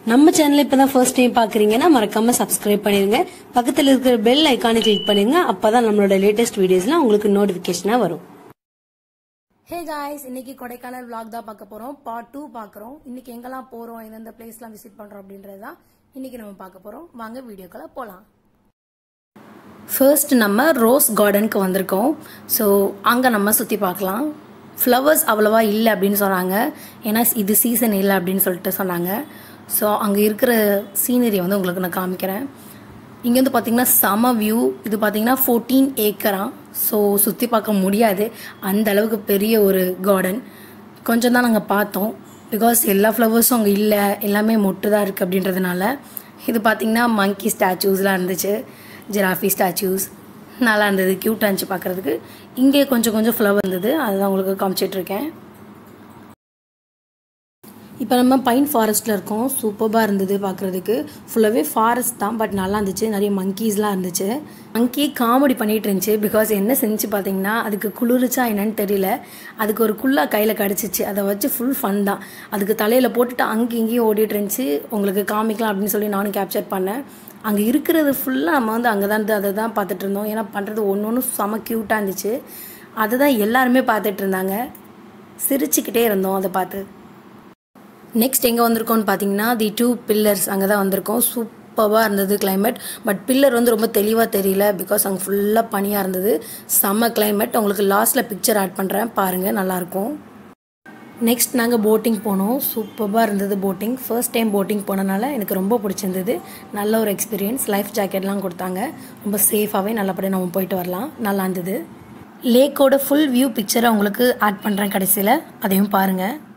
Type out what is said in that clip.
நம்ம சேனல் இப்பதான் first time பாக்குறீங்கன்னா மறக்காம சப்ஸ்கிரைப் பண்ணிருங்க பக்கத்துல இருக்கிற பெல் ஐக்கானை கிளிக் பண்ணிருங்க அப்பதான் நம்மளோட லேட்டஸ்ட் வீடியோஸ்லாம் உங்களுக்கு நோட்டிபிகேஷனா வரும் ஹே காய்ஸ் இன்னைக்கு கொடைக்கானல் vlog தான் பார்க்க போறோம் பார்ட் டூ பார்க்குறோம் இன்னைக்கு எங்கெல்லாம் போறோம் எந்தெந்த பிளேஸ்லாம் விசிட் பண்றோம் அப்படின்றது தான் இன்னைக்கு நம்ம பார்க்க போறோம் வாங்க வீடியோக்குள்ள போலாம் ஃபர்ஸ்ட் நம்ம ரோஸ் கார்டனுக்கு வந்திருக்கோம் ஸோ அங்கே நம்ம சுற்றி பார்க்கலாம் ஃப்ளவர்ஸ் அவ்வளோவா இல்லை அப்படின்னு சொன்னாங்க ஏன்னா இது சீசன் இல்லை அப்படின்னு சொல்லிட்டு சொன்னாங்க ஸோ அங்கே இருக்கிற சீனரி வந்து உங்களுக்கு நான் காமிக்கிறேன் இங்கேருந்து பார்த்தீங்கன்னா சம வியூ இது பார்த்தீங்கன்னா ஃபோர்டீன் ஏக்கரா ஸோ சுற்றி பார்க்க முடியாது அந்த அளவுக்கு பெரிய ஒரு கார்டன் கொஞ்சம் தான் நாங்கள் பார்த்தோம் பிகாஸ் எல்லா ஃப்ளவர்ஸும் அங்கே இல்லை எல்லாமே மொட்டு தான் இருக்குது அப்படின்றதுனால இது பார்த்தீங்கன்னா மங்கி ஸ்டாச்சூஸ்லாம் இருந்துச்சு ஜிராஃபி ஸ்டாச்சூஸ் நல்லா இருந்தது க்யூட்டாக இருந்துச்சு பார்க்குறதுக்கு இங்கே கொஞ்சம் கொஞ்சம் ஃப்ளவர் இருந்தது அதுதான் உங்களுக்கு காமிச்சிட்டு இருக்கேன் இப்போ நம்ம பைன் ஃபாரஸ்ட்டில் இருக்கோம் சூப்பராக இருந்தது பார்க்குறதுக்கு ஃபுல்லாகவே ஃபாரஸ்ட் தான் பட் நல்லா இருந்துச்சு நிறைய மங்கீஸ்லாம் இருந்துச்சு மங்கி காமெடி பண்ணிகிட்டு இருந்துச்சு பிகாஸ் என்ன செஞ்சு பார்த்தீங்கன்னா அதுக்கு குளிர்ச்சா என்னன்னு தெரியல அதுக்கு ஒரு குள்ளா கையில் கிடச்சிச்சு அதை வச்சு ஃபுல் ஃபன் தான் அதுக்கு தலையில் போட்டுட்டு அங்கேயும் இங்கேயும் ஓடிட்டு இருந்துச்சு உங்களுக்கு காமிக்கலாம் அப்படின்னு சொல்லி நானும் கேப்சர் பண்ணேன் அங்கே இருக்கிறது ஃபுல்லாக நம்ம வந்து அங்கே தான் அதை தான் பார்த்துட்டு இருந்தோம் ஏன்னா பண்ணுறது ஒன்று ஒன்று செம க்யூட்டாக இருந்துச்சு அதை தான் எல்லாருமே பார்த்துட்டு இருந்தாங்க சிரிச்சுக்கிட்டே இருந்தோம் அதை பார்த்து நெக்ஸ்ட் எங்கே வந்திருக்கோம்னு பார்த்தீங்கன்னா தி டூ பில்லர்ஸ் அங்கே தான் வந்திருக்கோம் சூப்பராக இருந்தது climate பட் பில்லர் வந்து ரொம்ப தெளிவாக தெரியல பிகாஸ் அங்கே ஃபுல்லாக பனியாக இருந்தது செம்ம climate உங்களுக்கு லாஸ்ட்டில் பிக்சர் ஆட் பண்ணுறேன் பாருங்கள் நல்லாயிருக்கும் நெக்ஸ்ட் நாங்கள் போட்டிங் போனோம் சூப்பராக இருந்தது போட்டிங் ஃபர்ஸ்ட் டைம் போட்டிங் போனனால எனக்கு ரொம்ப பிடிச்சிருந்தது நல்ல ஒரு எக்ஸ்பீரியன்ஸ் லைஃப் ஜாக்கெட்லாம் கொடுத்தாங்க ரொம்ப சேஃபாகவே நல்லபடியாக நம்ம போயிட்டு வரலாம் நல்லா இருந்தது லேக்கோட ஃபுல் வியூ பிக்சரை உங்களுக்கு ஆட் பண்ணுறேன் கடைசியில் அதையும் பாருங்கள்